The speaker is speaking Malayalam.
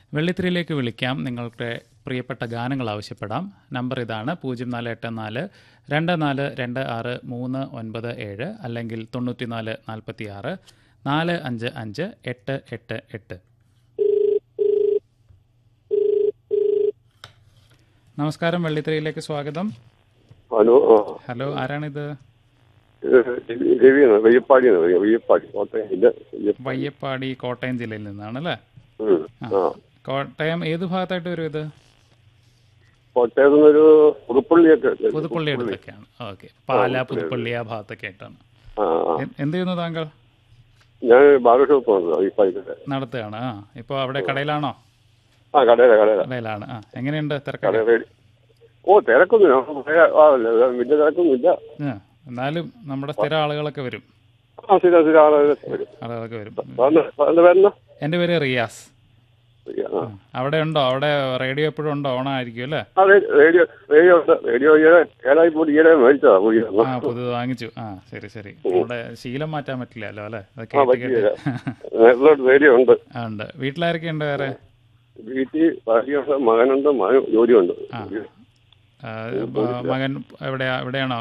വെള്ളിത്തിരിയിലേക്ക് വിളിക്കാം നിങ്ങളുടെ പ്രിയപ്പെട്ട ഗാനങ്ങൾ ആവശ്യപ്പെടാം നമ്പർ ഇതാണ് പൂജ്യം നാല് എട്ട് നാല് രണ്ട് നാല് രണ്ട് ആറ് മൂന്ന് ഒൻപത് ഏഴ് അല്ലെങ്കിൽ തൊണ്ണൂറ്റിനാല് നാൽപ്പത്തി ആറ് നാല് അഞ്ച് അഞ്ച് എട്ട് എട്ട് എട്ട് നമസ്കാരം വെള്ളിത്തിരിയിലേക്ക് സ്വാഗതം ഹലോ ആ ഹലോ ആരാണിത് ഇത് രവിയാണ് വെയ്യപ്പാടിയാണ് പറയുക വെയ്യപ്പാടി കോട്ടയം ഇല്ല വെയ്യപ്പാടി. വയ്യപ്പാടി കോട്ടയം ജില്ലയിൽ നിന്നാണല്ലേ ഉം. ആ കോട്ടയം ഏത് ഭാഗത്തായിട്ട് വരും ഇത് കോട്ടയത്ത് നിന്നൊരു പുതുപ്പള്ളിയൊക്കെ പുതുപ്പള്ളി അടുത്തൊക്കെയാണ് ഓക്കെ പാല പുതുപ്പള്ളി ആ ഭാഗത്തൊക്കെ ആയിട്ടാണ് ആ ആ. എ- എന്ത് ചെയ്യുന്നു താങ്കൾ ഞാൻ ബാർബർ ഷോപ്പ് വന്നത് വെയ്യപ്പാടിയുടെ നടത്തുകയാണ് ആ ഇപ്പോൾ അവിടെ കടയിലാണോ ആ കടയില കടയില കടയിലാണ് ആ എങ്ങനെയുണ്ട് കട തിരക്കൊക്കെ റെഡി ഓ തിരക്കൊന്നുമില്ല നമുക്ക് പഴയ ആളല്ലേ അത് വലിയ തിരക്കൊന്നുമില്ല ആ, എന്നാലും നമ്മുടെ സ്ഥിര ആളുകളൊക്കെ വരും ആ സ്ഥിരം സ്ഥിരം ആളുകൾ വരും ആളുകളൊക്കെ വരും സാറിന് സാറിന്റെ പേരെന്നാ എൻ്റെ പേര് റിയാസ് ആ അവിടെ ഉണ്ടോ അവിടെ റേഡിയോ എപ്പോഴും ഉണ്ടോ ഓണായിരിക്കും അല്ലേ ആ റേ- റേഡിയോ റേഡിയോ ഉണ്ട് റേഡിയോ ഈയിടെ ഏഴായി പോയി ഈയിടെ മേടിച്ചതാ പുതിയ ആ പുതുത് വാങ്ങിച്ചു ആ ശരി ശരി അവിടെ ശീലം മാറ്റാൻ പറ്റില്ലല്ലോ അല്ലേ അത് ആ കേട്ട് പറ്റിയില്ല കേട്ട് നേരത്തെ റേഡിയോ ഉണ്ട് ആ ഉണ്ട് വീട്ടിലാരൊക്കെ ഉണ്ട് വേറെ വീട്ടിൽ ഭാര്യയുണ്ട് മകനുണ്ട് മകൻ ജോലിയുണ്ട് ആ. ആ, മകൻ എവിടെയാ എവിടെയാണോ